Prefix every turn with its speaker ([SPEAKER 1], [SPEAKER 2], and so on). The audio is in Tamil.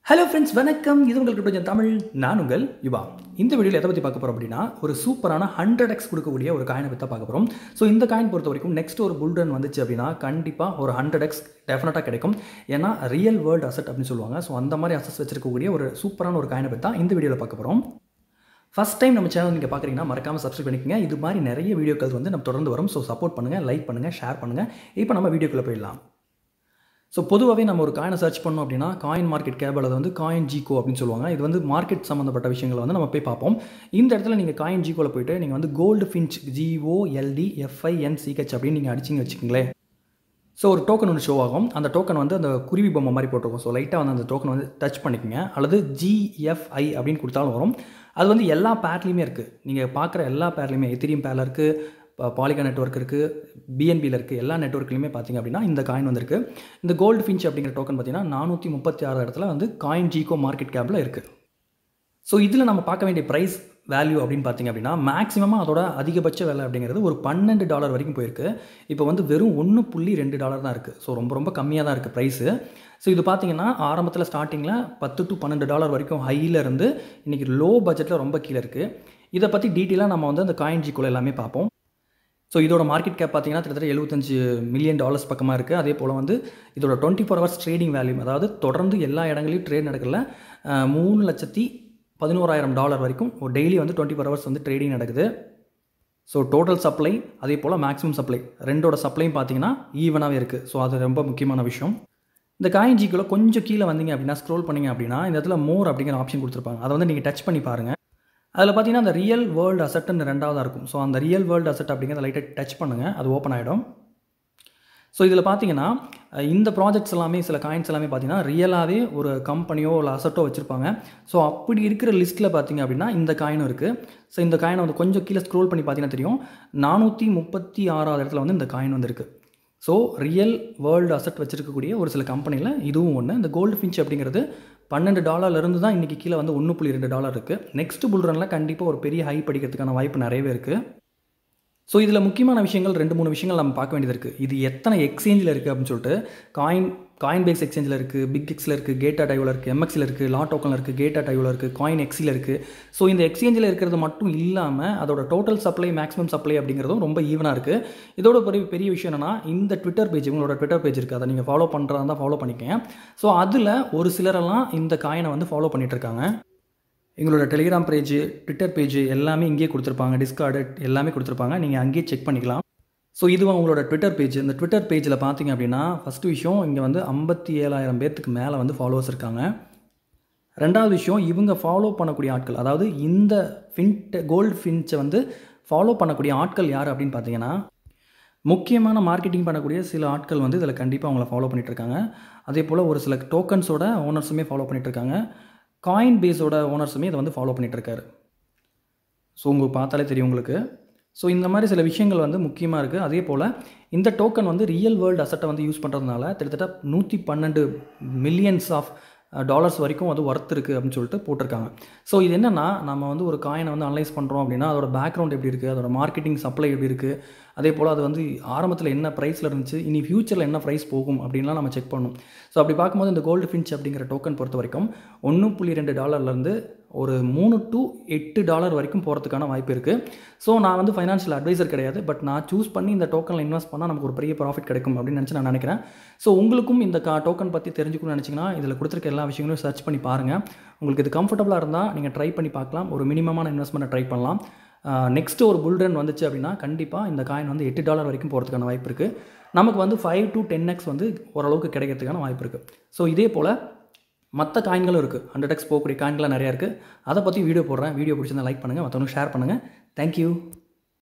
[SPEAKER 1] ஹலோ ஃப்ரெண்ட்ஸ் வணக்கம் இது உங்களுக்கு கொஞ்சம் தமிழ் நான் உங்கள் யுவா இந்த வீடியோவில் எதை பற்றி பார்க்க போகிறோம் அப்படின்னா ஒரு சூப்பரான ஹண்ட்ரட் எக்ஸ் கொடுக்கக்கூடிய ஒரு காயினை பற்றி பார்க்க போகிறோம் ஸோ இந்த காயின் பொறுத்த வரைக்கும் நெக்ஸ்ட் ஒரு புல் ரன் வந்துச்சு அப்படின்னா கண்டிப்பாக ஒரு ஹண்ட்ரட் எக்ஸ் டெஃபினட்டாக கிடைக்கும் ஏன்னா ரியல் வேர்ல்டு அசட் அப்படின்னு சொல்லுவாங்க ஸோ அந்த மாதிரி அசஸ் வச்சிருக்கக்கூடிய ஒரு சூப்பரான ஒரு காயினை பற்றி தான் இந்த வீடியோவில் பார்க்க போகிறோம் ஃபஸ்ட் டைம் நம்ம சேனல் நீங்கள் பார்க்குறீங்கன்னா மறக்காமல் சப்ஸ்கிரைப் பண்ணிக்கங்க இது மாதிரி நிறைய வீடியோக்கள் வந்து நம்ம தொடர்ந்து வரும் ஸோ சப்போர்ட் பண்ணுங்கள் லைக் பண்ணுங்கள் ஷேர் பண்ணுங்கள் இப்போ நம்ம வீடியோக்குள்ளே போயிடலாம் ஸோ பொதுவாகவே நம்ம ஒரு காயினை சர்ச் பண்ணோம் அப்படின்னா காயின் மார்க்கெட் கேப் அல்லது வந்து காயின் ஜிகோ அப்படின்னு சொல்லுவாங்க இது வந்து மார்க்கெட் சம்மந்தப்பட்ட விஷயங்களை வந்து நம்ம போய் பார்ப்போம் இந்த இடத்துல நீங்கள் காயின் ஜிகோவில் போயிட்டு நீங்கள் வந்து goldfinch G O L D F I N C H அப்படின்னு நீங்கள் அடிச்சிங்க வச்சுக்கோங்களேன் ஸோ ஒரு டோக்கன் ஒன்று ஷோ ஆகும் அந்த டோக்கன் வந்து அந்த குருவி பொம்மை மாதிரி போட்டிருக்கும் ஸோ லைட்டாக வந்து அந்த டோக்கன் வந்து டச் பண்ணிக்கோங்க அல்லது ஜிஎஃப்ஐ அப்படின்னு கொடுத்தாலும் வரும் அது வந்து எல்லா பேர்லேயுமே இருக்குது நீங்கள் பார்க்குற எல்லா பேர்லேயுமே எத்திரியம் பேரில் இருக்குது பாலிகா நெட்ஒர்க் இருக்குது பிஎன்பியில் இருக்குது எல்லா நெட்ஒர்க்லையுமே பார்த்தீங்க அப்படின்னா இந்த காயின் வந்திருக்கு இந்த கோல்டு ஃபின்ச் அப்படிங்கிற டோக்கன் பார்த்தீங்கன்னா நானூற்றி முப்பத்தி ஆறு இடத்துல வந்து காயின் ஜிகோ மார்க்கெட் கேப்பில் இருக்குது ஸோ இதில் நம்ம பார்க்க வேண்டிய ப்ரைஸ் வேல்யூ அப்படின்னு பார்த்தீங்க அப்படின்னா மேக்ஸிமமாக அதோட அதிகபட்ச விலை அப்படிங்கிறது ஒரு பன்னெண்டு டாலர் வரைக்கும் போயிருக்கு இப்போ வந்து வெறும் ஒன்று புள்ளி ரெண்டு டாலர் தான் இருக்குது ஸோ ரொம்ப ரொம்ப கம்மியாக தான் இருக்குது ப்ரைஸு ஸோ இது பார்த்தீங்கன்னா ஆரம்பத்தில் ஸ்டார்டிங்கில் பத்து டு பன்னெண்டு டாலர் வரைக்கும் ஹையில் இருந்து இன்றைக்கி லோ பட்ஜெட்டில் ரொம்ப கீழே இருக்குது இதை பற்றி டீட்டெயிலாக நம்ம வந்து அந்த காயின் ஜிக்குள்ள எல்லாமே பார்ப்போம் ஸோ இதோட மார்க்கெட் கேப் பார்த்தீங்கன்னா கிட்டத்தட்ட எழுபத்தஞ்சு மில்லியன் டாலர்ஸ் பக்கமாக இருக்குது அதே போல் வந்து இதோட twenty four hours trading value அதாவது தொடர்ந்து எல்லா இடங்களையும் ட்ரேட் நடக்கல மூணு லட்சத்தி பதினோராயிரம் டாலர் வரைக்கும் ஒரு டெய்லி வந்து டுவெண்ட்டி ஃபோர் ஹவர்ஸ் வந்து ட்ரேடிங் நடக்குது ஸோ டோட்டல் சப்ளை அதே போல் மேக்ஸிமம் சப்ளை ரெண்டோட சப்ளையும் பார்த்தீங்கன்னா ஈவனாகவே இருக்குது ஸோ அது ரொம்ப முக்கியமான விஷயம் இந்த காயின் ஜிக்குள்ள கொஞ்சம் கீழே வந்தீங்க அப்படின்னா ஸ்க்ரோல் பண்ணிங்க அப்படின்னா இந்த இடத்துல மோர் அப்படிங்கிற ஆப்ஷன் கொடுத்துருப்பாங்க அதை வந்து நீங்கள் டச் பண்ணி பாருங்கள் அதில் பார்த்தீங்கன்னா அந்த ரியல் வேர்ல்டு அசட்டுன்னு ரெண்டாவதாக இருக்கும் ஸோ அந்த ரியல் வேர்ல்டு அசட் அப்படிங்கிறத லைட்டாக டச் பண்ணுங்கள் அது ஓப்பன் ஆகிடும் ஸோ இதில் பார்த்தீங்கன்னா இந்த ப்ராஜெக்ட்ஸ் எல்லாமே சில காயின்ஸ் எல்லாமே பார்த்தீங்கன்னா ரியலாகவே ஒரு கம்பெனியோ இல்லை அசட்டோ வச்சுருப்பாங்க ஸோ அப்படி இருக்கிற லிஸ்ட்டில் பார்த்தீங்க அப்படின்னா இந்த காயினும் இருக்குது ஸோ இந்த காயினை வந்து கொஞ்சம் கீழே ஸ்க்ரோல் பண்ணி பார்த்தீங்கன்னா தெரியும் நானூற்றி முப்பத்தி ஆறாவது இடத்துல வந்து இந்த காயின் வந்துருக்கு ஸோ ரியல் வேர்ல்டு அசட் வச்சுருக்கக்கூடிய ஒரு சில கம்பெனியில் இதுவும் ஒன்று இந்த கோல்டு ஃபின்ச் அப்படிங்கிறது பன்னெண்டு டாலர்லேருந்து தான் இன்றைக்கி கீழே வந்து ஒன்று புள்ளி ரெண்டு டாலர் இருக்குது நெக்ஸ்ட் புல் ரனில் கண்டிப்பாக ஒரு பெரிய ஹை படிக்கிறதுக்கான வாய்ப்பு நிறையவே இருக்குது ஸோ இதில் முக்கியமான விஷயங்கள் ரெண்டு மூணு விஷயங்கள் நம்ம பார்க்க வேண்டியது இருக்குது இது எத்தனை எக்ஸ்சேஞ்சில் இருக்குது அப்படின்னு சொல்லிட்டு காயின் காயின் பேஸ் எக்ஸ்சேஞ்சில் இருக்குது பிக் எக்ஸில் இருக்குது கேட்டா டைவில் இருக்குது எம்எக்ஸில் இருக்குது லா டோக்கனில் இருக்குது கேட்டா டைவில் இருக்குது காயின் எக்ஸில் இருக்குது ஸோ இந்த எக்ஸ்சேஞ்சில் இருக்கிறது மட்டும் இல்லாமல் அதோட டோட்டல் சப்ளை மேக்ஸிமம் சப்ளை அப்படிங்கிறதும் ரொம்ப ஈவனாக இருக்குது இதோட பெரிய பெரிய விஷயம் என்னன்னா இந்த ட்விட்டர் பேஜ் உங்களோட ட்விட்டர் பேஜ் இருக்குது அதை நீங்கள் ஃபாலோ பண்ணுறதா தான் ஃபாலோ பண்ணிக்கங்க ஸோ அதில் ஒரு சிலரெல்லாம் இந்த காயினை வந்து ஃபாலோ பண்ணிகிட்டு இருக்காங்க எங்களோட டெலிகிராம் பேஜ் ட்விட்டர் பேஜ் எல்லாமே இங்கேயே கொடுத்துருப்பாங்க டிஸ்கார்டு எல்லாமே கொடுத்துருப்பாங்க நீங்கள் அங்கேயே செக் பண்ணிக்கலாம் ஸோ இது உங்களோட ட்விட்டர் பேஜ் இந்த ட்விட்டர் பேஜில் பார்த்தீங்க அப்படின்னா ஃபஸ்ட்டு விஷயம் இங்கே வந்து ஐம்பத்தி ஏழாயிரம் பேர்த்துக்கு மேலே வந்து ஃபாலோவர்ஸ் இருக்காங்க ரெண்டாவது விஷயம் இவங்க ஃபாலோ பண்ணக்கூடிய ஆட்கள் அதாவது இந்த ஃபின்ட் கோல்டு ஃபின்ச்சை வந்து ஃபாலோ பண்ணக்கூடிய ஆட்கள் யார் அப்படின்னு பார்த்தீங்கன்னா முக்கியமான மார்க்கெட்டிங் பண்ணக்கூடிய சில ஆட்கள் வந்து இதில் கண்டிப்பாக அவங்கள ஃபாலோ பண்ணிகிட்ருக்காங்க அதே போல் ஒரு சில டோக்கன்ஸோட ஓனர்ஸுமே ஃபாலோ பண்ணிகிட்ருக்காங்க காயின் பேஸோட ஓனர்ஸுமே இதை வந்து ஃபாலோ பண்ணிகிட்ருக்காரு ஸோ உங்களுக்கு பார்த்தாலே தெரியும் உங்களுக்கு ஸோ இந்த மாதிரி சில விஷயங்கள் வந்து முக்கியமாக இருக்குது அதே போல் இந்த டோக்கன் வந்து ரியல் வேர்ல்டு அசட்டை வந்து யூஸ் பண்ணுறதுனால கிட்டத்தட்ட நூற்றி பன்னெண்டு மில்லியன்ஸ் ஆஃப் டாலர்ஸ் வரைக்கும் அது ஒர்த் இருக்குது அப்படின்னு சொல்லிட்டு போட்டிருக்காங்க ஸோ இது என்னென்னா நம்ம வந்து ஒரு காயினை வந்து அனலைஸ் பண்ணுறோம் அப்படின்னா அதோட பேக்ரவுண்ட் எப்படி இருக்குது அதோட மார்க்கெட்டிங் சப்ளை எப்படி இருக்குது அதே போல் அது வந்து ஆரம்பத்தில் என்ன ப்ரைஸில் இருந்துச்சு இனி ஃபியூச்சரில் என்ன ப்ரைஸ் போகும் அப்படின்லாம் நம்ம செக் பண்ணணும் ஸோ அப்படி பார்க்கும்போது இந்த கோல்டு ஃபின்ச் அப்படிங்கிற டோக்கன் பொறுத்த வரைக்கும் ஒன்று புள்ளி ரெண்டு டாலர்லேருந்து ஒரு மூணு டு எட்டு டாலர் வரைக்கும் போகிறதுக்கான வாய்ப்பு இருக்குது ஸோ நான் வந்து ஃபைனான்ஷியல் அட்வைசர் கிடையாது பட் நான் சூஸ் பண்ணி இந்த டோக்கனில் இன்வெஸ்ட் பண்ணால் நமக்கு ஒரு பெரிய ப்ராஃபிட் கிடைக்கும் அப்படின்னு நினச்சி நான் நினைக்கிறேன் ஸோ உங்களுக்கும் இந்த கா டோக்கன் பற்றி தெரிஞ்சுக்கணும்னு நினச்சிங்கன்னா இதில் கொடுத்துருக்க எல்லா விஷயங்களும் சர்ச் பண்ணி பாருங்கள் உங்களுக்கு இது கம்ஃபர்டபுளாக இருந்தால் நீங்கள் ட்ரை பண்ணி பார்க்கலாம் ஒரு மினிமமான இன்வெஸ்ட்மெண்ட்டை ட்ரை பண்ணலாம் நெக்ஸ்ட்டு ஒரு புல் ரன் வந்துச்சு அப்படின்னா கண்டிப்பாக இந்த காயின் வந்து எட்டு டாலர் வரைக்கும் போகிறதுக்கான வாய்ப்பு இருக்குது நமக்கு வந்து ஃபைவ் டு டென் எக்ஸ் வந்து ஓரளவுக்கு கிடைக்கிறதுக்கான வாய்ப்பு இருக்குது ஸோ இதே போல் மற்ற காயின்களும் இருக்குது ஹண்ட்ரட் எக்ஸ் போகக்கூடிய காயின்கள்லாம் நிறையா இருக்குது அதை பற்றி வீடியோ போடுறேன் வீடியோ பிடிச்சிருந்தா லைக் பண்ணுங்கள் மற்றவங்க ஷேர் பண்ணுங்கள் தேங்க்யூ